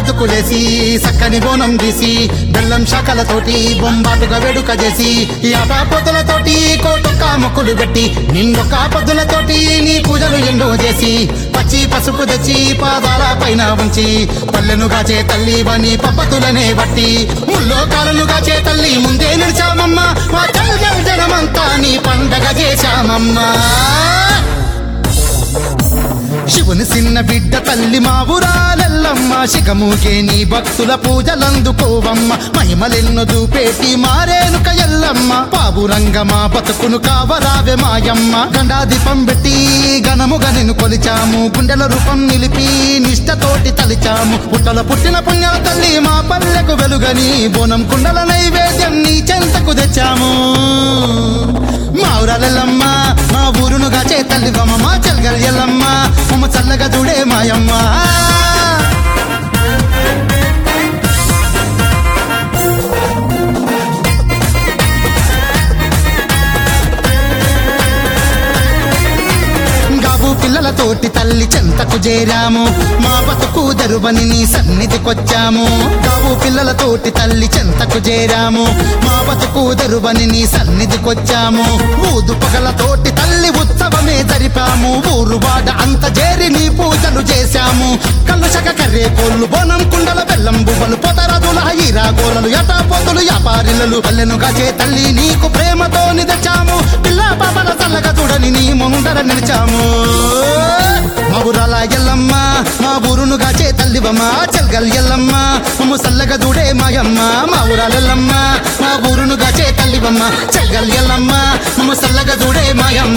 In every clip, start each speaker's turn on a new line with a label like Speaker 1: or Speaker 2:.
Speaker 1: బతుకులేసి సక్కని బోనం తీసి బెల్లం శాఖలతోటి బొంబాటుగా వేడుక చేసి యాభా పొద్దులతోటి కోటొక్క మొక్కులు పెట్టి నిండొక్క పొద్దులతోటి నీ పూజలు ఎన్నో చేసి పచ్చి పసుపు తెచ్చి పాదాల పైన ఉంచి పల్లెను గాచే తల్లి వని పప్పతులనే బట్టి ముల్లోకాలను గాచే తల్లి ముందే నిలిచామమ్మా మా జల్ జల్ జనమంతా నీ పండగ చేశామమ్మా శివుని చిన్న బిడ్డ తల్లి మా ఊరాలెల్లమ్మ శిఖముకే నీ భక్తుల పూజలందుకోవమ్మ మహిమలెన్నో చూపేటి మారేనుక ఎల్లమ్మ పావురంగ మా బతుకును కావరావే మాయమ్మ గండాదీపం పెట్టి ఘనముగా నిన్ను కొలిచాము గుండెల రూపం నిలిపి నిష్టతోటి తలిచాము పుట్టల పుట్టిన పుణ్యాల తల్లి మా పల్లెకు వెలుగని బోనం కుండల నైవేద్యం నీ చెంతకు తెచ్చాము మా ఊరాలెల్లమ్మ మా ఊరును గాచే తల్లి మా చల్గల్ ఎల్లమ్మ మమ్మ చల్లగా చూడే మాయమ్మ గాబు పిల్లలతోటి తల్లి చెంతకు చేరాము మా బతుకు దరువని నీ సన్నిధికొచ్చాము గాబు పిల్లలతోటి తల్లి చెంతకు చేరాము మా బతుకు దరువని నీ సన్నిధికొచ్చాము ఊదు పగలతోటి తల్లి ఉత్సవమే జరిపాము ఊరు వాడ అంత చేరి నీ పూజలు చేశాము కళ్ళు శక కర్రే కోళ్ళు బోనం కుండల బెల్లం బువ్వలు పొదరదుల హీరా గోలలు యటా పోతులు యాపారిల్లలు పల్లెను గాచే తల్లి నీకు ప్రేమతో తెచ్చాము పిల్ల పాపల చల్లగా చూడని నీ ముందర నిలిచాము మా ఊరాల ఎల్లమ్మ మా ఊరును గాచే తల్లివమ్మ చల్గల్ ఎల్లమ్మ మమ్ము చల్లగా చూడే మాయమ్మ మా ఊరాల ఎల్లమ్మ మా ఊరును గాచే తల్లివమ్మ చల్గల్ ఎల్లమ్మ మమ్ము చల్లగా చూడే మాయమ్మ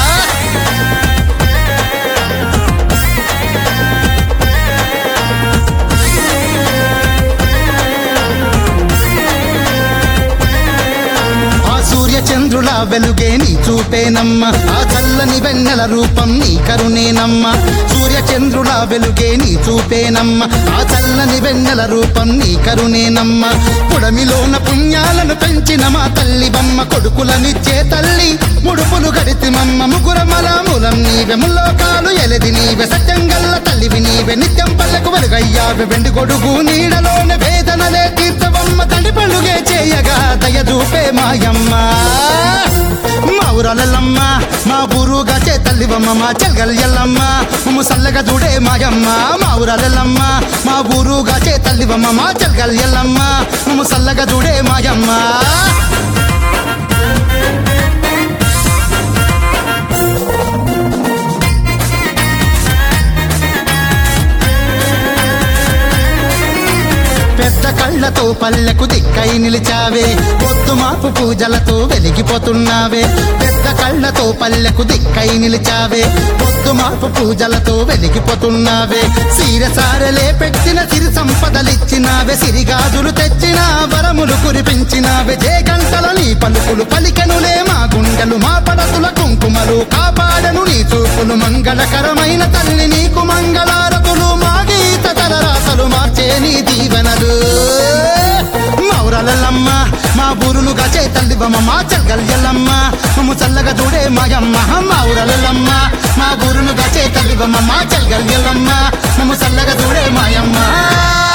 Speaker 1: ఆ సూర్య చంద్రుల వెలుగే నీ చూపేనమ్మ ఆ చల్లని వెన్నెల రూపం నీ కరుణేనమ్మ సూర్య చంద్రుల వెలుగే నీ చూపేనమ్మ ఆ చల్లని వెన్నెల రూపం నీ కరుణేనమ్మ పుడమిలోన పుణ్యాలను పెంచిన మా తల్లి బొమ్మ కొడుకులనిచ్చే తల్లి ముడుపులు గడితిమమ్మ ముగురమల మూలం నీవె ముల్లోకాలు ఎలది నీవె సత్యంగల్ల తల్లివి నీవె నిత్యం పల్లెకు వెలుగయ్యావె వెండి కొడుకు నీడలోన వేదనలే తీర్చవమ్మ తడి పండుగే చేయగా దయ చూపే మాయమ్మ మా ఊరాలెల్లమ్మ మా ఊరుగా చే తల్లివమ్మ మా చెల్గల్ ఎల్లమ్మ మమ్ము సల్లగా చూడే మాయమ్మ మా ఊరాలెల్లమ్మ మా ఊరుగా చే తల్లివమ్మ మా చెల్గల్ ఎల్లమ్మ మమ్ము సల్లగా చూడే మాయమ్మ పెద్ద కళ్ళతో పల్లెకు దిక్కై నిలిచావే పొద్దు మాపు పూజలతో వెలిగిపోతున్నావే పెద్ద కళ్ళతో పల్లెకు దిక్కై నిలిచావే పొద్దు మాపు పూజలతో వెలిగిపోతున్నావే సీర సారలే పెట్టిన సిరి సంపదలిచ్చినావే సిరిగాజులు తెచ్చిన వరములు కురిపించినావే జే గంటల నీ పలుకులు పలికెనులే మా గుండెలు మా పడతుల కుంకుమలు కాపాడను నీ చూపులు మంగళకరమైన తల్లి నీకు మంగళారతులు మా గీత తలరాతలు మార్చే నీ దీవెనలు మౌరలమ్మ మా ఊరును గచే తల్లి బొమ్మ మా చల్గల్ ఎల్లమ్మ మమ్ము చల్లగా చూడే మాయమ్మ మౌరలమ్మ మా ఊరును గచే తల్లి బొమ్మ మా చల్గల్ ఎల్లమ్మ మమ్ము చల్లగా చూడే మాయమ్మ